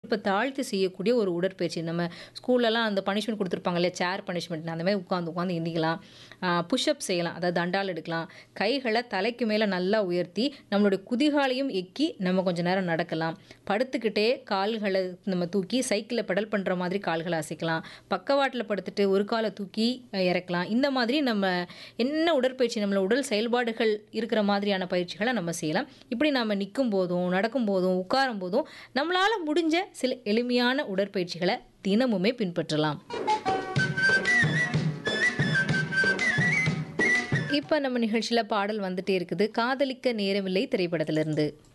இடுப்பை தாழ்த்தி செய்யக்கூடிய ஒரு உடற்பயிற்சி நம்ம ஸ்கூல்லலாம் அந்த பனிஷ்மெண்ட் கொடுத்துருப்பாங்க இல்லையா சேர் பனிஷ்மெண்ட் அந்த மாதிரி உட்காந்து உட்காந்து எந்திக்கலாம் புஷ்அப் செய்யலாம் அதாவது தண்டால் எடுக்கலாம் கைகளை தலைக்கு மேலே நல்லா உயர்த்தி நம்மளுடைய குதிகாலையும் எக்கி நம்ம கொஞ்ச நேரம் நடக்கலாம் படுத்துக்கிட்டே கால்களை நம்ம தூக்கி சைக்கிளில் பெடல் பண்ணுற மாதிரி கால்களை அசைக்கலாம் பக்கவாட்டில் படுத்துட்டு ஒரு காலை தூக்கி அஹ், இறக்கலாம் இந்த மாதிரி நம்ம என்ன உடற்பயிற்சி நம்மள உடல் செயல்பாடுகள் இருக்கிற மாதிரியான பயிற்சிகளை நம்ம செய்யலாம் இப்படி நம்ம நிற்கும் போதும் நடக்கும் போதும் உட்காரும் போதும் நம்மளால் முடிஞ்ச சில எளிமையான உடற்பயிற்சிகளை தினமுமே பின்பற்றலாம் இப்போ நம்ம நிகழ்ச்சியில் பாடல் வந்துட்டே இருக்குது காதலிக்க நேரமில்லை திரைப்படத்திலிருந்து